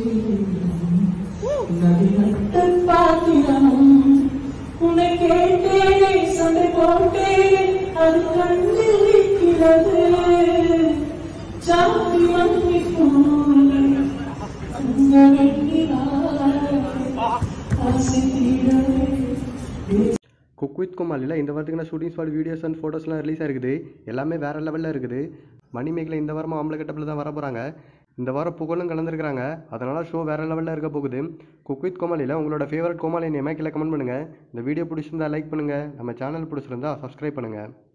நடினட்ட பாத்திரமும் உன்னை கேட்டேனே சண்டை போட்டேனே அது கண்ணில் நிற்கிறது சாத்தி மன்னிக்கும் அந்த வெண்ணிலாய் ஆசை தீரவே குக் வித் கோமாளியில் இந்த வாரத்துக்கான ஷூட்டிங் ஸ்பாட் வீடியோஸ் அண்ட் ஃபோட்டோஸ்லாம் ரிலீஸ் ஆயிருக்குது எல்லாமே வேறு லெவலில் இருக்குது மணிமேகலை இந்த வாரமும் ஆம்பளை கட்டப்பில் தான் வர போகிறாங்க இந்த வாரம் புகழும் கலந்துருக்காங்க அதனால் ஷோ வேறு லெவலில் இருக்க போகுது குக் வித் கோமாளியில் உங்களோட ஃபேவரட் கோமாளி நேமே கீழே கமெண்ட் பண்ணுங்கள் இந்த வீடியோ பிடிச்சிருந்தா லைக் பண்ணுங்கள் நம்ம சேனல் பிடிச்சிருந்தா சப்ஸ்கிரைப் பண்ணுங்கள்